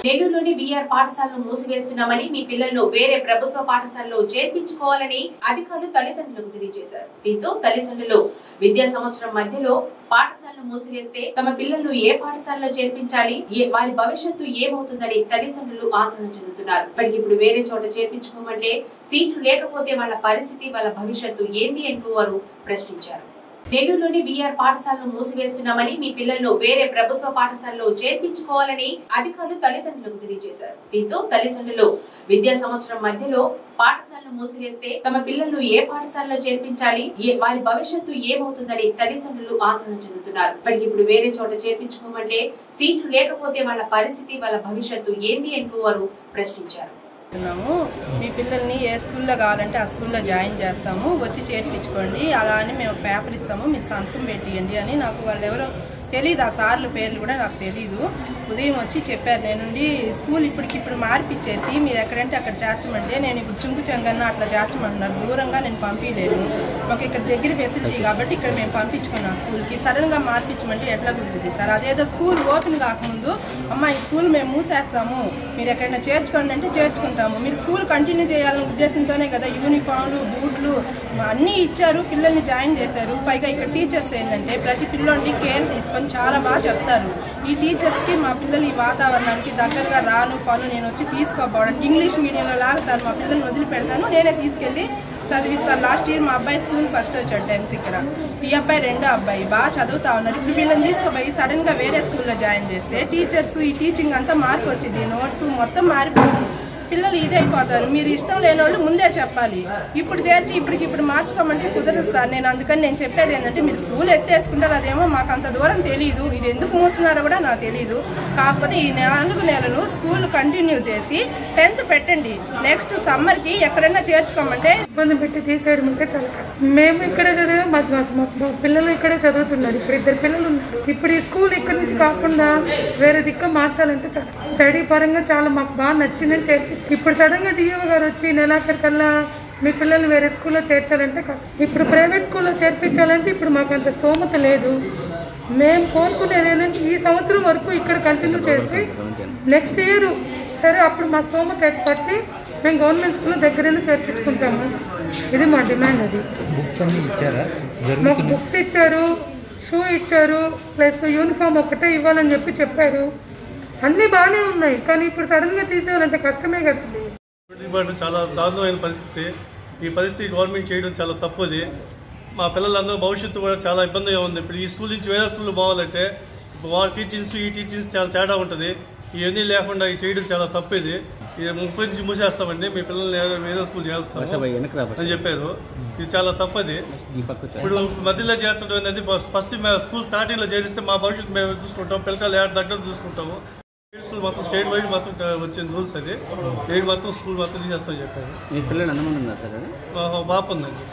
నెల్లూరులోని వీఆర్ పాఠశాలను మూసివేస్తున్నామని మీ పిల్లలను వేరే ప్రభుత్వ పాఠశాలలో చేర్పించుకోవాలని అధికారులు తల్లిదండ్రులకు తెలియజేశారు దీంతో తల్లిదండ్రులు విద్యా సంవత్సరం మధ్యలో పాఠశాలను మూసివేస్తే తమ పిల్లలను ఏ పాఠశాలలో చేర్పించాలి ఏ- వారి భవిష్యత్తు ఏమవుతుందని తల్లిదండ్రులు ఆందోళన చెందుతున్నారు ఇప్పటికిప్పుడు వేరే చోట చేర్పించుకోమంటే సీట్లు లేకపోతే వాళ్ళ పరిస్థితి వాళ్ళ భవిష్యత్తు ఏంది అంటూ వారు ప్రశ్నించారు నెల్లూరులోని వీఆర్ పాఠశాలను మూసివేస్తున్నామని మీ పిల్లలను వేరే ప్రభుత్వ పాఠశాలలో చేర్పించుకోవాలని అధికారులు తల్లిదండ్రులకు తెలియజేశారు దీంతో తల్లిదండ్రులు విద్యా సంవత్సరం మధ్యలో పాఠశాలను మూసివేస్తే తమ పిల్లలను ఏ పాఠశాలలో చేర్పించాలి ఏ- వారి భవిష్యత్తు ఏమవుతుందని తల్లిదండ్రులు ఆందోళన చెందుతున్నారు ఇప్పటికిప్పుడు వేరే చోట చేర్పించుకోమంటే సీట్లు లేకపోతే వాళ్ళ పరిస్థితి వాళ్ళ భవిష్యత్తు ఏంది అంటూ వారు ప్రశ్నించారు ఉన్నాము మీ పిల్లల్ని ఏ స్కూల్లో కావాలంటే ఆ స్కూల్లో జాయిన్ చేస్తాము వచ్చి చేర్పించుకోండి అలా అని మేము పేపర్ ఇస్తాము మీరు సంతకం పెట్టియండి అని నాకు వాళ్ళు ఎవరో తెలియదు ఆ సార్లు పేర్లు కూడా నాకు తెలియదు ఉదయం వచ్చి చెప్పారు నేనుండి స్కూల్ ఇప్పటికిప్పుడు మార్పిచ్చేసి మీరు ఎక్కడంటే అక్కడ చేర్చమంటే నేను ఇప్పుడు చుంకు చెంగన్న అట్లా చేర్చమంటున్నారు దూరంగా నేను పంపించలేను మాకు ఇక్కడ దగ్గర ఫెసిలిటీ కాబట్టి ఇక్కడ మేము పంపించుకున్నాం స్కూల్కి సడన్గా మార్పించమంటే ఎట్లా కుదిరింది సార్ అదేదో స్కూల్ ఓపెన్ కాకముందు అమ్మ ఈ స్కూల్ మేము మూసేస్తాము మీరు ఎక్కడైనా చేర్చుకోండి అంటే చేర్చుకుంటాము మీరు స్కూల్ కంటిన్యూ చేయాలనే ఉద్దేశంతోనే కదా యూనిఫామ్లు బూట్లు అన్నీ ఇచ్చారు పిల్లల్ని జాయిన్ చేశారు పైగా ఇక్కడ టీచర్స్ ఏంటంటే ప్రతి పిల్లోడిని కేర్ తీసుకొని చాలా బాగా చెప్తారు ఈ టీచర్స్కి మా పిల్లలు ఈ వాతావరణానికి దగ్గరగా రాను పను నేను వచ్చి తీసుకోపోవడం ఇంగ్లీష్ మీడియంలో లాగా సార్ మా పిల్లల్ని వదిలిపెడతాను నేనే తీసుకెళ్ళి చదివిస్తాను లాస్ట్ ఇయర్ మా అబ్బాయి స్కూల్ ఫస్ట్ వచ్చాడు టెన్త్ ఇక్కడ ఈ అబ్బాయి రెండో అబ్బాయి బాగా చదువుతా ఉన్నారు ఇప్పుడు వీళ్ళని తీసుకుపోయి సడన్ గా వేరే స్కూల్లో జాయిన్ చేస్తే టీచర్స్ ఈ టీచింగ్ అంతా మార్పు వచ్చింది నోట్స్ మొత్తం మారిపోతుంది పిల్లలు ఇదైపోతారు మీరు ఇష్టం లేని వాళ్ళు ముందే చెప్పాలి ఇప్పుడు చేర్చి ఇప్పటికి ఇప్పుడు మార్చుకోమంటే కుదరదు సార్ నేను అందుకని నేను చెప్పేది ఏంటంటే మీరు స్కూల్ ఎత్తేసుకుంటారు అదేమో మాకు అంత దూరం తెలియదు ఇది ఎందుకు మూస్తున్నారో కూడా నాకు తెలియదు కాకపోతే ఈ నాలుగు నెలలు స్కూల్ కంటిన్యూ చేసి టెన్త్ పెట్టండి నెక్స్ట్ సమ్మర్కి ఎక్కడైనా చేర్చుకోమంటే ఇబ్బంది పెట్టి తీసేయడం అంటే చాలా కష్టం మేము ఇక్కడే చదివాం మా మా- మా- మా పిల్లలు ఇక్కడే చదువుతున్నారు ఇప్పుడు ఇద్దరు పిల్లలు ఉన్నారు ఇప్పుడు ఈ స్కూల్ ఇక్కడ నుంచి కాకుండా వేరే దిక్కు మార్చాలంటే చాలా స్టడీ పరంగా చాలా మాకు బాగా నచ్చిందని చేర్పించి ఇప్పుడు సడన్ గా డిఓ గారు వచ్చి నెలాఖరు కల్లా మీ పిల్లల్ని వేరే స్కూల్లో చేర్చాలంటే కష్టం ఇప్పుడు ప్రైవేట్ స్కూల్లో చేర్పించాలంటే ఇప్పుడు మాకు అంత స్తోమత లేదు మేము కోరుకునేది ఏంటంటే ఈ సంవత్సరం వరకు ఇక్కడ కంటిన్యూ చేసి నెక్స్ట్ ఇయర్ సరే అప్పుడు మా స్తోమత పట్టి మేము గవర్నమెంట్ స్కూల్లో దగ్గరైనా చేర్పించుకుంటాము ఇది మా డిమాండ్ అది బుక్స్ అన్ని ఇచ్చారా మాకు జరుగుతుంది బుక్స్ ఇచ్చారు షూ ఇచ్చారు ప్లస్ యూనిఫామ్ ఒకటే ఇవ్వాలని చెప్పి చెప్పారు అన్నీ బాగానే ఉన్నాయి కానీ ఇప్పుడు సడన్గా తీసేయాలంటే కష్టమే కదా డిపార్ట్మెంట్ చాలా దారుణమైన పరిస్థితి ఈ పరిస్థితి గవర్నమెంట్ చేయడం చాలా తప్పుది మా పిల్లలందరూ భవిష్యత్తు కూడా చాలా ఇబ్బందిగా ఉంది ఇప్పుడు ఈ స్కూల్ నుంచి వేరే స్కూల్లో పోవాలంటే వాళ్ళ టీచింగ్స్ ఈ టీచింగ్స్ చాలా తేడా ఉంటుంది ఇవన్నీ లేకుండా ఇది చేయడం చాలా తప్పు ఇది ఇది ముప్పై నుంచి మూసేస్తామండి మీ పిల్లల్ని వేరే- వేరే స్కూల్ చేస్తాము అని చెప్పారు ఇది చాలా తప్పది ఈ పక్క వచ్చా. ఇప్పుడు మధ్యలో చేర్చడం అనేది ఫస్ట్ స్కూల్ స్టార్టింగ్ లో చేరిస్తే మా భవిష్యత్తు మేము చూసుకుంటాం పిల్లకాయలు ఏడు దగ్గర చూసుకుంటాము స్టేట్ స్కూల్ మొత్తం స్టేట్ వైడ్ మొత్తం వచ్చిన రూల్స్ అది స్టేట్ మొత్తం స్కూల్ మొత్తం తీసేస్తాం చెప్పారు మీ పిల్లలు ఎంతమంది ఉన్నారు సార్ మా మా పాప ఉందండి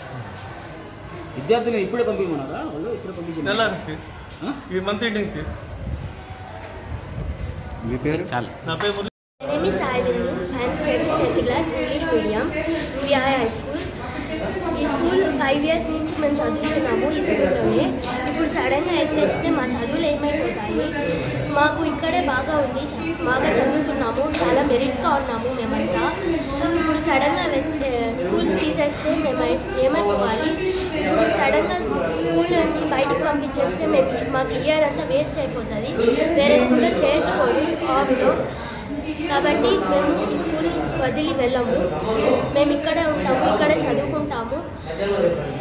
విద్యార్థులు ఇప్పుడే పంపించమన్నారా వాళ్ళు ఇప్పుడే పంపించమన్నారా నెలకి ఈ మంత్ ఎండింగ్కి మీ పేరు చాలా నా పేరు Murali. My name is Sai Bindu. I am studying 10th class English medium, VI High School. ఈ స్కూల్ ఫైవ్ ఇయర్స్ నుంచి మేము చదువుతున్నాము ఈ స్కూల్లోనే ఇప్పుడు సడన్గా ఎత్తేస్తే మా చదువులు ఏమైపోతాయి మాకు ఇక్కడే బాగా ఉంది చ- బాగా చదువుతున్నాము చాలా మెరిట్గా ఉన్నాము మేమంతా ఇప్పుడు సడన్గా వె- స్కూల్ తీసేస్తే మేము అయి- ఏమైపోవాలి ఇప్పుడు సడన్గా స్కూల్ నుంచి బయటకు పంపించేస్తే మేము మాకు ఇయర్ అంతా వేస్ట్ అయిపోతుంది వేరే స్కూల్లో చేర్చుకోరు ఆఫ్లో కాబట్టి మేము ఈ స్కూల్ వదిలి వెళ్ళము మేము ఇక్కడే ఉంటాము ఇక్కడే చదువుకుంటాము